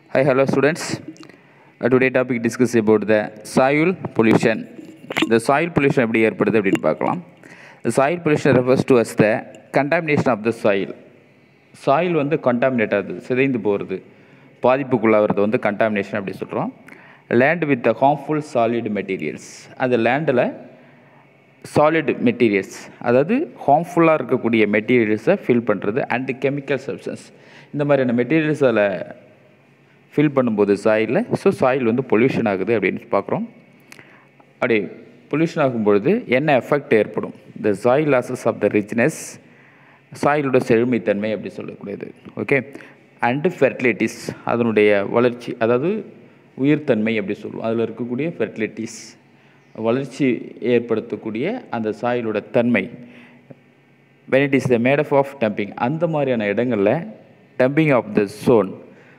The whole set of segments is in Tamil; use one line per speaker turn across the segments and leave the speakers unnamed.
Hi, hello students. Uh, today topic discuss about the soil pollution. The soil pollution எப்படி ஏற்படுது அப்படின்னு பார்க்கலாம் The soil pollution refers to as the contamination of the soil. Soil வந்து கண்டாமினேட் ஆகுது சிதைந்து போகிறது பாதிப்புக்குள்ளாகிறது வந்து கண்டாமினேஷன் அப்படி சொல்கிறோம் land with the harmful solid materials அந்த லேண்டில் சாலிட் மெட்டீரியல்ஸ் அதாவது ஹார்ம்ஃபுல்லாக இருக்கக்கூடிய மெட்டீரியல்ஸை ஃபில் பண்ணுறது அண்ட் கெமிக்கல் சப்ஸ்டன்ஸ் இந்த மாதிரியான மெட்டீரியல்ஸ் அதில் ஃபில் பண்ணும்போது சாயிலில் ஸோ சாயில் வந்து பொல்யூஷன் ஆகுது அப்படின்னு பார்க்குறோம் அப்படி பொல்யூஷன் ஆகும்பொழுது என்ன எஃபெக்ட் ஏற்படும் the soil losses of the richness சாயிலோட செழுமைத்தன்மை அப்படி சொல்லக்கூடியது ஓகே அண்டு ஃபெர்டிலிட்டிஸ் அதனுடைய வளர்ச்சி அதாவது உயிர்த்தன்மை அப்படி சொல்லுவோம் அதில் இருக்கக்கூடிய ஃபெர்டிலிட்டிஸ் வளர்ச்சி ஏற்படுத்தக்கூடிய அந்த சாயிலோட தன்மை when it is the made up of dumping அந்த மாதிரியான இடங்களில் dumping of the zone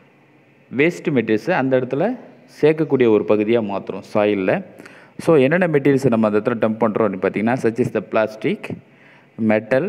waste மெட்டீரியல்ஸை அந்த இடத்துல சேர்க்கக்கூடிய ஒரு பகுதியாக மாற்றுறோம் சாயிலில் ஸோ என்னென்ன மெட்டீரியல்ஸை நம்ம அந்த இடத்துல டம்ப் பண்ணுறோம் அப்படின்னு பார்த்தீங்கன்னா such is the plastic metal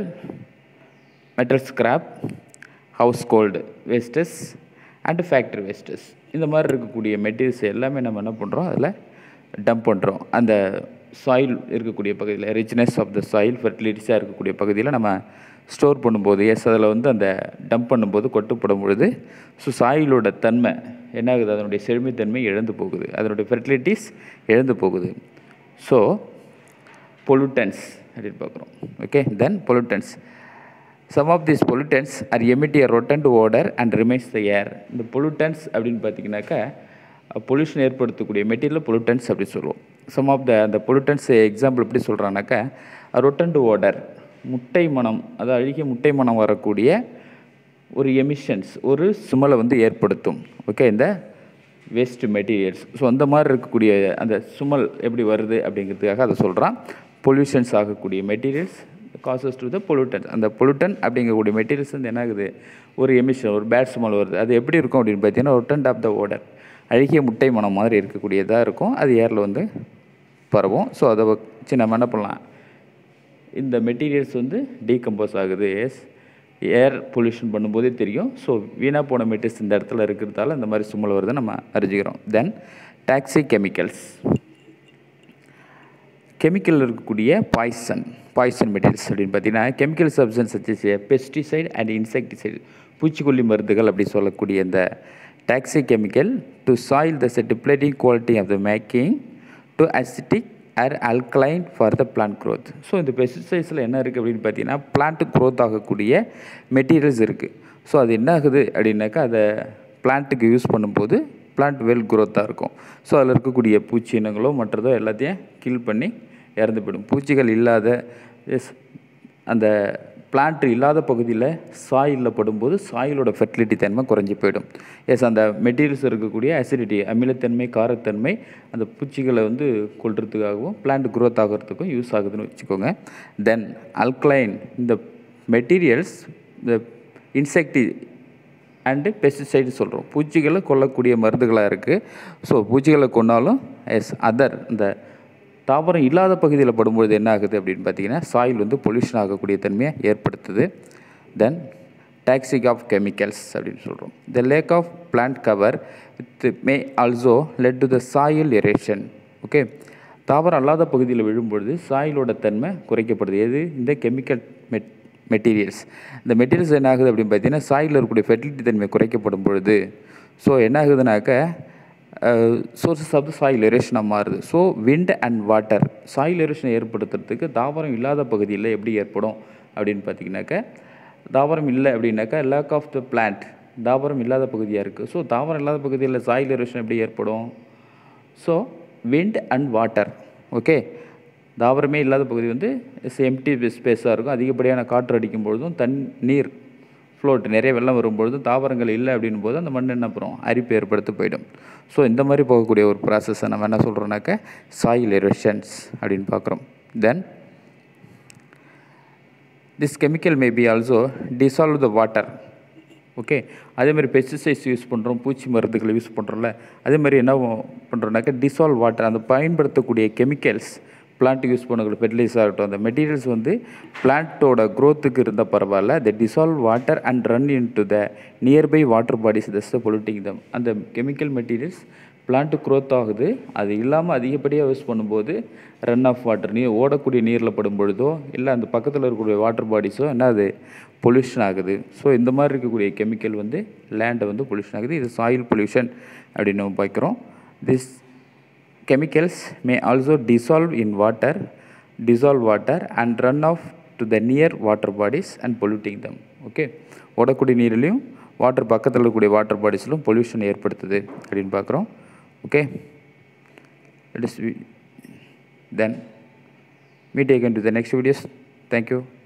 metal scrap house hold wastes and factory wastes இந்த மாதிரி இருக்கக்கூடிய மெட்டீரியல்ஸ் எல்லாமே நம்ம என்ன பண்ணுறோம் அதில் டம்ப் பண்ணுறோம் அந்த சாயில் இருக்கக்கூடிய பகுதியில் ரிச்னஸ் ஆஃப் த சாயில் ஃபெர்டிலிட்டிஸாக இருக்கக்கூடிய பகுதியில் நம்ம ஸ்டோர் பண்ணும்போது எஸ் அதில் வந்து அந்த டம்ப் பண்ணும்போது கொட்டுப்படும் பொழுது ஸோ சாயிலோட தன்மை என்ன ஆகுது அதனுடைய செழுமைத்தன்மை இழந்து போகுது அதனுடைய ஃபெர்டிலிட்டிஸ் இழந்து போகுது ஸோ பொல்யூட்டன்ஸ் அப்படின்னு பார்க்குறோம் okay then pollutants some of this pollutants are emit a rotent odor and remains the air இந்த பொல்யூட்டன்ஸ் அப்படின்னு பார்த்தீங்கன்னாக்கா பொல்யூஷன் ஏற்படுத்தக்கூடிய மெட்டீரியல் பொல்யூட்டன்ஸ் அப்படி சொல்லுவோம் சம் ஆஃப் த அந்த பொல்யூட்டன்ஸ் எக்ஸாம்பிள் எப்படி சொல்கிறானாக்கா ரொட்டண்ட் ஓடர் முட்டை மனம் அதாவது அழுகிய முட்டை மனம் வரக்கூடிய ஒரு எமிஷன்ஸ் ஒரு சுமலை வந்து ஏற்படுத்தும் ஓகே இந்த வேஸ்ட் மெட்டீரியல்ஸ் ஸோ அந்த மாதிரி இருக்கக்கூடிய அந்த சுமல் எப்படி வருது அப்படிங்கிறதுக்காக அதை சொல்கிறான் பொல்யூஷன்ஸ் ஆகக்கூடிய materials causes to the pollutant அந்த பொல்யூட்டன் அப்படிங்கக்கூடிய மெட்டீரியல்ஸ் வந்து என்ன ஆகுது ஒரு எமிஷன் ஒரு பேட் சுமல் வருது அது எப்படி இருக்கும் அப்படின்னு பார்த்தீங்கன்னா ரொட்டன்ட் ஆஃப் த ஓடர் அழுகிய முட்டை மனம் மாதிரி இருக்கக்கூடியதாக இருக்கும் அது ஏரில் வந்து பரவும் ஸோ அதை வச்சு நம்ம என்ன பண்ணலாம் இந்த மெட்டீரியல்ஸ் வந்து டீகம்போஸ் ஆகுது எஸ் ஏர் பொல்யூஷன் பண்ணும்போதே தெரியும் ஸோ வீணாக போன மெட்டீரியல்ஸ் இந்த இடத்துல இருக்கிறதால இந்த மாதிரி சுமல் வருது நம்ம அறிஞ்சிக்கிறோம் தென் டாக்ஸி கெமிக்கல்ஸ் கெமிக்கல் இருக்கக்கூடிய பாய்சன் பாய்சன் மெட்டீரியல்ஸ் அப்படின்னு பார்த்தீங்கன்னா chemical substance such as pesticide and insecticide பூச்சிக்கொல்லி மருந்துகள் அப்படி சொல்லக்கூடிய இந்த toxic chemical to soil the செட்டிப்ளேட்டிங் quality of the making to acidic or alkaline for the plant growth so இந்த பெஸ்டிசைட்ஸில் என்ன இருக்குது அப்படின்னு பார்த்தீங்கன்னா பிளான்ட்டு க்ரோத் ஆகக்கூடிய மெட்டீரியல்ஸ் இருக்குது ஸோ அது என்ன ஆகுது அப்படின்னாக்கா அதை பிளான்ட்டுக்கு யூஸ் பண்ணும்போது பிளான்ட் வெல் க்ரோத்தாக இருக்கும் ஸோ அதில் இருக்கக்கூடிய பூச்சி இனங்களோ மற்றதோ எல்லாத்தையும் கில் பண்ணி இறந்து போயிடும் பூச்சிகள் இல்லாத எஸ் அந்த பிளான்ட் இல்லாத பகுதியில் சாயிலில் படும்போது சாயிலோட ஃபெர்டிலிட்டி தன்மை குறைஞ்சி போயிடும் எஸ் அந்த மெட்டீரியல்ஸ் இருக்கக்கூடிய அசிடிட்டி அமிலத்தன்மை காரத்தன்மை அந்த பூச்சிகளை வந்து கொல்றதுக்காகவும் பிளான்ட் க்ரோத் ஆகிறதுக்கும் யூஸ் ஆகுதுன்னு வச்சுக்கோங்க தென் அல்கலைன் இந்த மெட்டீரியல்ஸ் இந்த இன்செக்டி அண்டு பெஸ்டிசைடு சொல்கிறோம் பூச்சிகளை கொல்லக்கூடிய மருந்துகளாக இருக்குது ஸோ பூச்சிகளை கொன்னாலும் எஸ் அதர் இந்த தாவரம் இல்லாத பகுதியில் படும்பொழுது என்ன ஆகுது அப்படின்னு பார்த்தீங்கன்னா சாயில் வந்து பொல்யூஷன் ஆகக்கூடிய தன்மையை ஏற்படுத்துது தென் டாக்ஸிக் ஆஃப் கெமிக்கல்ஸ் அப்படின்னு சொல்கிறோம் the lack of plant cover with may also lead to the soil erosion okay தாவரம் அல்லாத பகுதியில் விழும்பொழுது சாயிலோட தன்மை குறைக்கப்படுது எது இந்த கெமிக்கல் மெட் மெட்டீரியல்ஸ் இந்த மெட்டீரியல்ஸ் என்ன ஆகுது அப்படின்னு பார்த்தீங்கன்னா சாயில் இருக்கக்கூடிய ஃபெர்டிலிட்டி தன்மை குறைக்கப்படும் பொழுது ஸோ என்ன ஆகுதுனாக்க சோர்சஸ் ஆஃப் த சாயில் எரேஷனாக மாறுது so wind and water soil எரேஷனை ஏற்படுத்துறதுக்கு தாவரம் இல்லாத பகுதியில் எப்படி ஏற்படும் அப்படின்னு பார்த்தீங்கன்னாக்க தாவரம் இல்லை அப்படின்னாக்கா லேக் ஆஃப் த பிளான்ட் தாவரம் இல்லாத பகுதியாக இருக்குது ஸோ தாவரம் இல்லாத பகுதியில் சாயில் எரேஷன் எப்படி ஏற்படும் so wind and water okay தாவரமே இல்லாத பகுதி வந்து எம்டி ஸ்பேஸாக இருக்கும் அதிகப்படியான காற்று அடிக்கும் பொழுதும் தன் நீர் ஃப்ளோட் நிறைய வெள்ளம் வரும்பொழுதும் தாவரங்கள் இல்லை அப்படின் போது அந்த மண் என்ன பண்ணும் அரிப்பு ஏற்படுத்த போயிடும் ஸோ இந்த மாதிரி போகக்கூடிய ஒரு ப்ராசஸை நம்ம என்ன சொல்கிறோம்னாக்க சாயில் எரோஷன்ஸ் அப்படின்னு பார்க்குறோம் then this chemical may be also dissolve the water okay அதேமாதிரி பெஸ்டிசைட்ஸ் யூஸ் பண்ணுறோம் பூச்சி மருந்துகளை யூஸ் பண்ணுறோம்ல அதே மாதிரி என்ன பண்ணுறோம்னாக்கா டிசால்வ் வாட்டர் அந்த பயன்படுத்தக்கூடிய கெமிக்கல்ஸ் பிளான்ட் யூஸ் பண்ணக்கூடிய ஃபெர்டிலைசர் ஆகட்டும் அந்த மெட்டீரியல்ஸ் வந்து பிளான்ட்டோட க்ரோத்துக்கு இருந்தால் பரவாயில்ல the dissolve water and run into the nearby water bodies thus the polluting them அந்த கெமிக்கல் மெட்டீரியல்ஸ் பிளான்ட்டு க்ரோத் ஆகுது அது இல்லாமல் அதிகப்படியாக யூஸ் பண்ணும்போது ரன் ஆஃப் வாட்டர் நீர் ஓடக்கூடிய நீரில் படும் பொழுதோ இல்லை அந்த பக்கத்தில் இருக்கக்கூடிய வாட்டர் பாடிஸோ என்ன அது பொல்யூஷன் ஆகுது ஸோ இந்த மாதிரி இருக்கக்கூடிய கெமிக்கல் வந்து லேண்டை வந்து பொல்யூஷன் ஆகுது இது சாயில் பொல்யூஷன் அப்படின்னு நம்ம பார்க்குறோம் this chemicals may also dissolve in water dissolve water and run off to the near water bodies and polluting them okay ஓடக்கூடிய நீரிலையும் வாட்டர் பக்கத்தில் இருக்கக்கூடிய வாட்டர் பாடிஸ்லும் பொல்யூஷன் ஏற்படுத்துது அப்படின்னு பார்க்குறோம் okay it is then me take to the next videos thank you